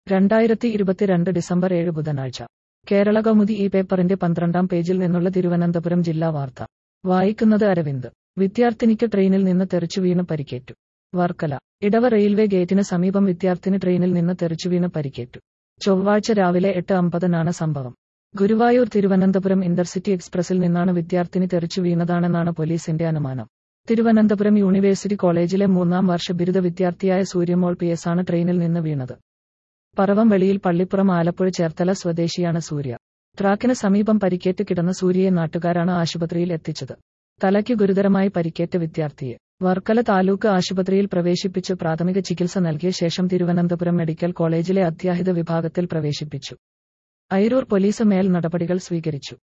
രണ്ടായിരത്തി ഇരുപത്തിരണ്ട് ഡിസംബർ ഏഴ് ബുധനാഴ്ച കേരള കൗമുദി ഈ പേപ്പറിന്റെ പന്ത്രണ്ടാം പേജിൽ നിന്നുള്ള തിരുവനന്തപുരം ജില്ലാ വാർത്ത വായിക്കുന്നത് അരവിന്ദ് വിദ്യാർത്ഥിനിക്ക് ട്രെയിനിൽ നിന്ന് തെറിച്ചു വീണ് പരിക്കേറ്റു വർക്കല ഇടവ റെയിൽവേ ഗേറ്റിന് സമീപം വിദ്യാർത്ഥിനി ട്രെയിനിൽ നിന്ന് തെറിച്ചു വീണ് പരിക്കേറ്റു ചൊവ്വാഴ്ച രാവിലെ എട്ട് അമ്പതിനാണ് സംഭവം ഗുരുവായൂർ തിരുവനന്തപുരം ഇന്റർസിറ്റി എക്സ്പ്രസിൽ നിന്നാണ് വിദ്യാർത്ഥിനി തെറിച്ചു വീണതാണെന്നാണ് പോലീസിന്റെ അനുമാനം തിരുവനന്തപുരം യൂണിവേഴ്സിറ്റി കോളേജിലെ മൂന്നാം വർഷ ബിരുദ വിദ്യാർത്ഥിയായ സൂര്യമോൾ പി എസ് ആണ് ട്രെയിനിൽ നിന്ന് വീണത് പറവം വെളിയിൽ പള്ളിപ്പുറം ആലപ്പുഴ ചേർത്തല സ്വദേശിയാണ് സൂര്യ ട്രാക്കിന് സമീപം പരിക്കേറ്റ് കിടന്ന സൂര്യയെ നാട്ടുകാരാണ് ആശുപത്രിയിൽ എത്തിച്ചത് തലയ്ക്ക് ഗുരുതരമായി പരിക്കേറ്റ വിദ്യാർത്ഥിയെ വർക്കല താലൂക്ക് ആശുപത്രിയിൽ പ്രവേശിപ്പിച്ച് പ്രാഥമിക ചികിത്സ നൽകിയ ശേഷം തിരുവനന്തപുരം മെഡിക്കൽ കോളേജിലെ അത്യാഹിത വിഭാഗത്തിൽ പ്രവേശിപ്പിച്ചു ഐരൂർ പോലീസ് മേൽ നടപടികൾ സ്വീകരിച്ചു